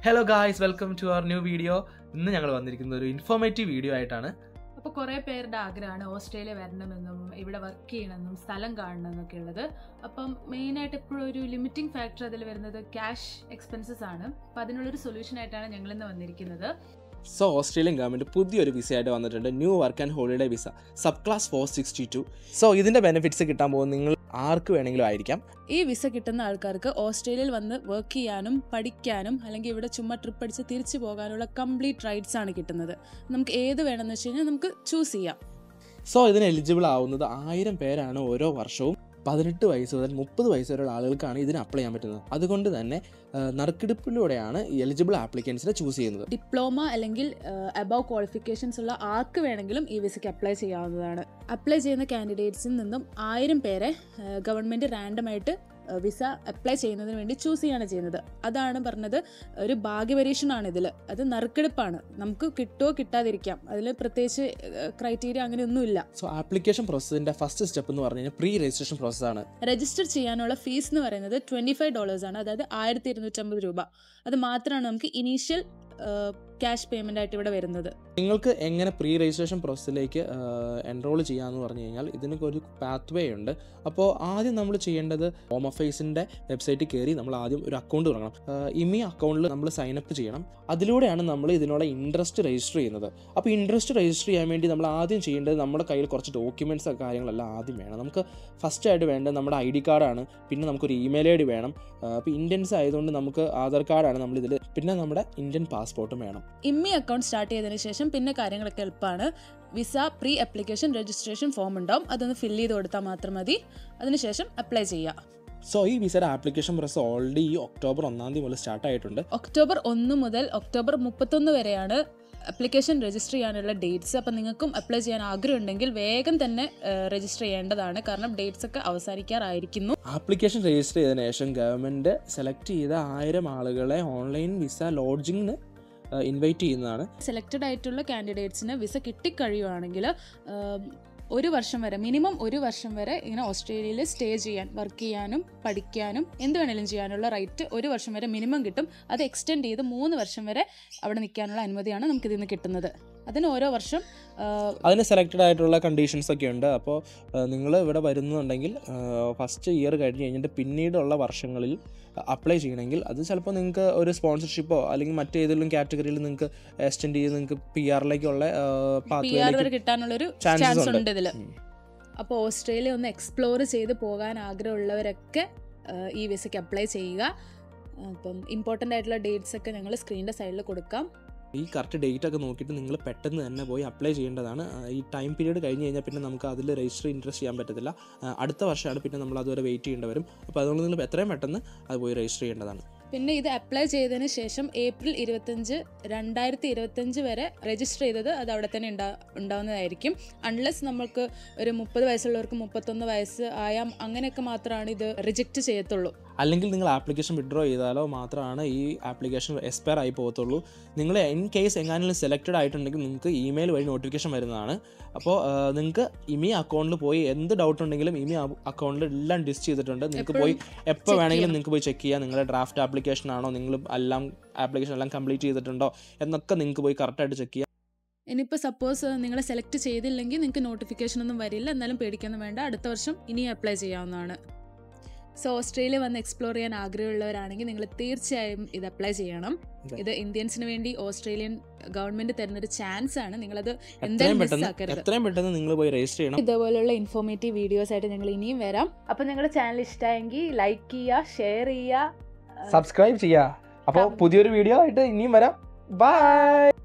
Hello guys welcome to our new video ഇന്ന് ഞങ്ങൾ വന്നിരിക്കുന്ന ഒരു ഇൻഫോർമേറ്റീവ് വീഡിയോ ആയിട്ടാണ് അപ്പോൾ കുറേ പേരുടെ ആഗ്രഹമാണ് ഓസ്ട്രേലിയ വരണമെന്നും ഇവിടെ വർക്ക് ചെയ്യണമെന്നും സ്ഥലം കാണണമെന്നൊക്കെ ഉള്ളത് അപ്പം മെയിനായിട്ട് ഇപ്പോഴും ഒരു ലിമിറ്റിംഗ് ഫാക്ടർ അതിൽ വരുന്നത് ക്യാഷ് എക്സ്പെൻസസ് ആണ് അപ്പം അതിനുള്ളൊരു സൊല്യൂഷൻ ആയിട്ടാണ് ഞങ്ങൾ ഇന്ന് വന്നിരിക്കുന്നത് സോ ഓസ്ട്രേലിയൻ ഗവൺമെൻറ് പുതിയൊരു വിസ ആയിട്ട് വന്നിട്ടുണ്ട് new work and holiday visa subclass four sixty two so ഇതിൻ്റെ ബെനിഫിറ്റ്സ് കിട്ടാൻ പോകുന്നത് നിങ്ങൾ ആർക്ക് വേണമെങ്കിലും ആയിരിക്കാം ഈ വിസ കിട്ടുന്ന ആൾക്കാർക്ക് ഓസ്ട്രേലിയയിൽ വന്ന് വർക്ക് ചെയ്യാനും പഠിക്കാനും അല്ലെങ്കിൽ ഇവിടെ ചുമ്മാ ട്രിപ്പ് അടിച്ച് തിരിച്ചു പോകാനുള്ള കംപ്ലീറ്റ് റൈറ്റ്സ് ആണ് കിട്ടുന്നത് നമുക്ക് ഏത് വേണമെന്ന് വെച്ച് കഴിഞ്ഞാൽ നമുക്ക് ചൂസ് ചെയ്യാം സോ ഇതിന് എലിജിബിൾ ആവുന്നത് ആയിരം പേരാണ് ഓരോ വർഷവും പതിനെട്ട് വയസ്സ് മുതൽ മുപ്പത് വയസ്സ് വരെയുള്ള ആളുകൾക്കാണ് ഇതിന് അപ്ലൈ ചെയ്യാൻ പറ്റുന്നത് അതുകൊണ്ട് തന്നെ ആ, നറുക്കെടുപ്പിലൂടെയാണ് എലിജിബിൾ ആപ്ലിക്കൻസിനെ ചൂസ് ചെയ്യുന്നത് ഡിപ്ലോമ അല്ലെങ്കിൽ അബവ് ക്വാളിഫിക്കേഷൻസ് ഉള്ള ആർക്ക് വേണമെങ്കിലും ഈ വിസയ്ക്ക് അപ്ലൈ ചെയ്യാവുന്നതാണ് അപ്ലൈ ചെയ്യുന്ന കാൻഡിഡേറ്റ്സിൽ നിന്നും ആയിരം പേരെ ഗവൺമെൻറ് റാൻഡമായിട്ട് വിസ അപ്ലൈ ചെയ്യുന്നതിന് വേണ്ടി ചൂസ് ചെയ്യാണ് ചെയ്യുന്നത് അതാണ് പറഞ്ഞത് ഒരു ഭാഗ്യപരീക്ഷണമാണ് ഇതിൽ അത് നറുക്കെടുപ്പാണ് നമുക്ക് കിട്ടുമോ കിട്ടാതിരിക്കാം അതിൽ പ്രത്യേകിച്ച് ക്രൈറ്റീരിയ അങ്ങനെയൊന്നുമില്ല സോ ആപ്ലിക്കേഷൻ പ്രോസസ്സിൻ്റെ ഫസ്റ്റ് സ്റ്റെപ്പ് എന്ന് പറഞ്ഞു കഴിഞ്ഞാൽ പ്രീ രജിസ്ട്രേഷൻ പ്രോസസ്സാണ് രജിസ്റ്റർ ചെയ്യാനുള്ള ഫീസ് എന്ന് പറയുന്നത് ട്വൻറ്റി ഫൈവ് ഡോളേഴ്സ് ആണ് അതായത് ആയിരത്തി ഇരുന്നൂറ്റമ്പത് രൂപ അത് മാത്രമാണ് നമുക്ക് ഇനീഷ്യൽ ക്യാഷ് പേയ്മെൻ്റ് ആയിട്ട് ഇവിടെ വരുന്നത് നിങ്ങൾക്ക് എങ്ങനെ പ്രീ രജിസ്ട്രേഷൻ പ്രോസസ്സിലേക്ക് എൻറോൾ ചെയ്യാമെന്ന് പറഞ്ഞു കഴിഞ്ഞാൽ ഇതിനൊക്കെ ഒരു പാത്ത് വേ ഉണ്ട് അപ്പോൾ ആദ്യം നമ്മൾ ചെയ്യേണ്ടത് ഹോം അഫേഴ്സിൻ്റെ വെബ്സൈറ്റിൽ കയറി നമ്മൾ ആദ്യം ഒരു അക്കൗണ്ട് തുടങ്ങണം ആഹ് ഇമി അക്കൗണ്ടിൽ നമ്മൾ സൈൻ അപ്പ് ചെയ്യണം അതിലൂടെയാണ് നമ്മൾ ഇതിനുള്ള ഇൻട്രസ്റ്റ് രജിസ്റ്റർ ചെയ്യുന്നത് അപ്പോൾ ഇൻട്രസ്റ്റ് രജിസ്റ്റർ ചെയ്യാൻ വേണ്ടി നമ്മൾ ആദ്യം ചെയ്യേണ്ടത് നമ്മുടെ കയ്യിൽ കുറച്ച് ഡോക്യുമെൻറ്റ്സ് കാര്യങ്ങളെല്ലാം ആദ്യം വേണം നമുക്ക് ഫസ്റ്റ് ആയിട്ട് വേണ്ടത് നമ്മുടെ ഐ ഡി കാർഡാണ് പിന്നെ നമുക്കൊരു ഇമെയിൽ ഐ ഡി വേണം അപ്പോൾ ഇന്ത്യൻസ് ആയതുകൊണ്ട് നമുക്ക് ആധാർ കാർഡാണ് നമ്മളിതിൽ പിന്നെ നമ്മുടെ ഇന്ത്യൻ പാസ്പോർട്ടും വേണം ഇമ്മി അക്കൗണ്ട് സ്റ്റാർട്ട് ചെയ്തതിന് ശേഷം പിന്നെ കാര്യങ്ങളൊക്കെ എളുപ്പമാണ് visa pre application registration form ഉണ്ടാവും അതൊന്ന് ഫില്ല് ചെയ്ത് കൊടുത്താൽ മാത്രം മതി അതിനുശേഷം അപ്ലൈ ചെയ്യുക സോ ഈ വിസയുടെ ആപ്ലിക്കേഷൻ പ്രോസസ് ഓൾറെഡി ഈ ഒക്ടോബർ ഒന്നാം തീയതി മുതൽ സ്റ്റാർട്ട് ആയിട്ടുണ്ട് ഒക്ടോബർ ഒന്ന് മുതൽ ഒക്ടോബർ മുപ്പത്തൊന്ന് വരെയാണ് അപ്ലിക്കേഷൻ രജിസ്റ്റർ ചെയ്യാനുള്ള ഡേറ്റ്സ് അപ്പം നിങ്ങൾക്കും അപ്ലൈ ചെയ്യാൻ ആഗ്രഹമുണ്ടെങ്കിൽ വേഗം തന്നെ രജിസ്റ്റർ ചെയ്യേണ്ടതാണ് കാരണം ഡേറ്റ്സ് ഒക്കെ അവസാനിക്കാറായിരിക്കുന്നു ആപ്ലിക്കേഷൻ രജിസ്റ്റർ ചെയ്തതിനു ശേഷം ഗവൺമെൻറ് സെലക്ട് ചെയ്ത ആയിരം ആളുകളെ ഓൺലൈൻ വിസ ലോഡ്ജിങ്ങിന് ഇൻവൈറ്റ് ചെയ്യുന്നതാണ് സെലക്റ്റഡ് ആയിട്ടുള്ള കാൻഡിഡേറ്റ്സിന് വിസ കിട്ടിക്കഴിയുവാണെങ്കിൽ ഒരു വർഷം വരെ മിനിമം ഒരു വർഷം വരെ ഇങ്ങനെ ഓസ്ട്രേലിയയിൽ സ്റ്റേ ചെയ്യാൻ വർക്ക് ചെയ്യാനും പഠിക്കാനും എന്ത് വേണേലും ചെയ്യാനുള്ള റൈറ്റ് ഒരു വർഷം വരെ മിനിമം കിട്ടും അത് എക്സ്റ്റെൻഡ് ചെയ്ത് മൂന്ന് വർഷം വരെ അവിടെ നിൽക്കാനുള്ള അനുമതിയാണ് നമുക്ക് ഇതിൽ നിന്ന് കിട്ടുന്നത് അതിന് ഓരോ വർഷം ആ, അതിന് സെലക്റ്റഡ് ആയിട്ടുള്ള കണ്ടീഷൻസ് ഒക്കെ ഉണ്ട് അപ്പോൾ നിങ്ങൾ ഇവിടെ വരുന്നുണ്ടെങ്കിൽ ഫസ്റ്റ് ഇയർ കഴിഞ്ഞ് കഴിഞ്ഞിട്ട് പിന്നീടുള്ള വർഷങ്ങളിൽ അപ്ലൈ ചെയ്യണമെങ്കിൽ അത് ചിലപ്പോൾ നിങ്ങൾക്ക് ഒരു സ്പോൺസർഷിപ്പോ അല്ലെങ്കിൽ മറ്റേതെങ്കിലും കാറ്റഗറിയിൽ നിങ്ങൾക്ക് എക്സ്റ്റെൻഡ് ചെയ്ത് നിങ്ങൾക്ക് പി ആറിലേക്കുള്ള പി ആർ വരെ കിട്ടാനുള്ളൊരു Chances ചാൻസ് ഉണ്ട്. ഉണ്ട് ഇതിൽ ഉം. അപ്പോൾ ഓസ്ട്രേലിയ ഒന്ന് എക്സ്പ്ലോർ ചെയ്ത് പോകാൻ ആഗ്രഹമുള്ളവരൊക്കെ ആ, ഈ വിസയ്ക്ക് അപ്ലൈ ചെയ്യുക അപ്പം ഇമ്പോർട്ടൻ്റ് ആയിട്ടുള്ള ഡേറ്റ്സ് ഒക്കെ ഞങ്ങൾ സ്ക്രീനിൻ്റെ സൈഡിൽ കൊടുക്കാം ഈ കറക്റ്റ് ഡേറ്റ് ഒക്കെ നോക്കിയിട്ട് നിങ്ങൾ പെട്ടെന്ന് തന്നെ പോയി അപ്ലൈ ചെയ്യേണ്ടതാണ് ആ, ഈ ടൈം പീരീഡ് കഴിഞ്ഞ് കഴിഞ്ഞാൽ പിന്നെ നമുക്ക് അതിൽ രജിസ്റ്റർ ഇൻട്രസ്റ്റ് ചെയ്യാൻ പറ്റത്തില്ല ആ, അടുത്ത വർഷമാണ് പിന്നെ നമ്മൾ അതുവരെ വെയിറ്റ് ചെയ്യേണ്ടി വരും അപ്പോൾ അതുകൊണ്ട് നിങ്ങൾ എത്രയും പെട്ടെന്ന് അത് പോയി രജിസ്റ്റർ ചെയ്യേണ്ടതാണ് പിന്നെ ഇത് അപ്ലൈ ചെയ്തതിന് ശേഷം ഏപ്രിൽ ഇരുപത്തഞ്ച് രണ്ടായിരത്തി ഇരുപത്തഞ്ച് വരെ രജിസ്റ്റർ ചെയ്തത് അത് അവിടെ തന്നെ ഉണ്ടാ ഉണ്ടാവുന്നതായിരിക്കും അൺലെസ് നമുക്ക് ഒരു മുപ്പത് വയസ്സുള്ളവർക്ക് മുപ്പത്തൊന്ന് വയസ്സ് ആയാൽ അങ്ങനെയൊക്കെ മാത്രമാണ് ഇത് റിജക്റ്റ് ചെയ്യത്തുള്ളൂ അല്ലെങ്കിൽ നിങ്ങൾ ആപ്ലിക്കേഷൻ വിഡ്രോ ചെയ്താലോ മാത്രമാണ് ഈ ആപ്ലിക്കേഷൻ എക്സ്പയർ ആയി പോകത്തുള്ളൂ നിങ്ങൾ ഇൻ കേസ് എങ്ങാനും സെലക്റ്റഡ് ആയിട്ടുണ്ടെങ്കിൽ നിങ്ങൾക്ക് ഇമെയിൽ വഴി നോട്ടിഫിക്കേഷൻ വരുന്നതാണ് അപ്പോൾ നിങ്ങൾക്ക് ഇമി അക്കൗണ്ടിൽ പോയി എന്ത് ഡൗട്ട് ഉണ്ടെങ്കിലും ഇമി അക്കൗണ്ടിൽ എല്ലാം ഡിസ്റ്റ് ചെയ്തിട്ടുണ്ട് നിങ്ങൾക്ക് പോയി എപ്പോൾ check വേണമെങ്കിലും ചെയ്യാം. നിങ്ങൾക്ക് പോയി ചെക്ക് ചെയ്യാം നിങ്ങളുടെ ഡ്രാഫ്റ്റ് ആപ്ലിക്കേഷൻ ആണോ നിങ്ങൾ എല്ലാം ആപ്ലിക്കേഷൻ എല്ലാം കംപ്ലീറ്റ് ചെയ്തിട്ടുണ്ടോ എന്നൊക്കെ നിങ്ങൾക്ക് പോയി കറക്റ്റായിട്ട് ചെക്ക് ചെയ്യാം ഇനിയിപ്പോൾ സപ്പോസ് നിങ്ങൾ സെലക്ട് ചെയ്തില്ലെങ്കിൽ നിങ്ങൾക്ക് നോട്ടിഫിക്കേഷൻ ഒന്നും വരില്ല എന്നാലും പേടിക്കൊന്നും വേണ്ട അടുത്ത വർഷം ഇനി അപ്ലൈ ചെയ്യാവുന്നതാണ് സോ ഓസ്ട്രേലിയ വന്ന് എക്സ്പ്ലോർ ചെയ്യാൻ ആഗ്രഹമുള്ളവരാണെങ്കിൽ നിങ്ങൾ തീർച്ചയായും ഇത് അപ്ലൈ ചെയ്യണം അതെ. ഇത് ഇന്ത്യൻസിന് വേണ്ടി ഓസ്ട്രേലിയൻ ഗവൺമെന്റ് തരുന്നൊരു ചാൻസ് ആണ് നിങ്ങളത് എത്രയും എന്തായാലും പെട്ടെന്ന് മിസ്സാക്കരുത് എത്രയും പെട്ടെന്ന് നിങ്ങൾ പോയി രജിസ്റ്റർ ചെയ്യണം ഇതുപോലുള്ള ഇൻഫോർമേറ്റീവ് വീഡിയോസ് ആയിട്ട് ഞങ്ങൾ ഇനിയും വരാം അപ്പോൾ നിങ്ങളുടെ ചാനൽ ഇഷ്ടമായെങ്കിൽ ലൈക്ക് ചെയ്യുക ഷെയർ ചെയ്യുക സബ്സ്ക്രൈബ് ചെയ്യുക അപ്പോൾ പുതിയൊരു വീഡിയോ ആയിട്ട് ഇനിയും വരാം ബൈ